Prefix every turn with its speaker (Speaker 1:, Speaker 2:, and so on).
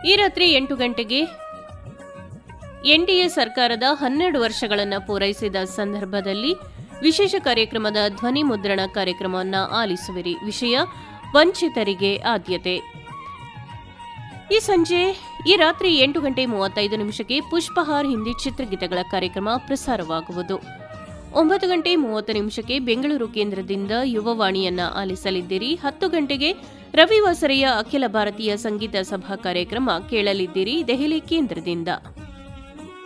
Speaker 1: ಈ ರಾತ್ರಿ ಎಂಟು ಗಂಟೆಗೆ ಎನ್ಡಿಎ ಸರ್ಕಾರದ ಹನ್ನೆರಡು ವರ್ಷಗಳನ್ನು ಪೂರೈಸಿದ ಸಂದರ್ಭದಲ್ಲಿ ವಿಶೇಷ ಕಾರ್ಯಕ್ರಮದ ಧ್ವನಿ ಮುದ್ರಣ ಕಾರ್ಯಕ್ರಮವನ್ನು ಆಲಿಸುವಿರಿ ವಿಷಯ ವಂಚಿತರಿಗೆ ಆದ್ಯತೆ ಈ ಸಂಜೆ ಈ ರಾತ್ರಿ ಎಂಟು ಗಂಟೆ ಮೂವತ್ತೈದು ನಿಮಿಷಕ್ಕೆ ಪುಷ್ಪಹಾರ್ ಹಿಂದಿ ಚಿತ್ರಗೀತೆಗಳ ಕಾರ್ಯಕ್ರಮ ಪ್ರಸಾರವಾಗುವುದು ಒಂಬತ್ತು ಗಂಟೆ ಮೂವತ್ತು ನಿಮಿಷಕ್ಕೆ ಬೆಂಗಳೂರು ಕೇಂದ್ರದಿಂದ ಯುವವಾಣಿಯನ್ನ ಆಲಿಸಲಿದ್ದೀರಿ ಹತ್ತು ಗಂಟೆಗೆ ರವಿವಾಸರೆಯ ಅಖಿಲ ಭಾರತೀಯ ಸಂಗೀತ ಸಭಾ ಕಾರ್ಯಕ್ರಮ ಕೇಳಲಿದ್ದೀರಿ ದೆಹಲಿ ಕೇಂದ್ರದಿಂದ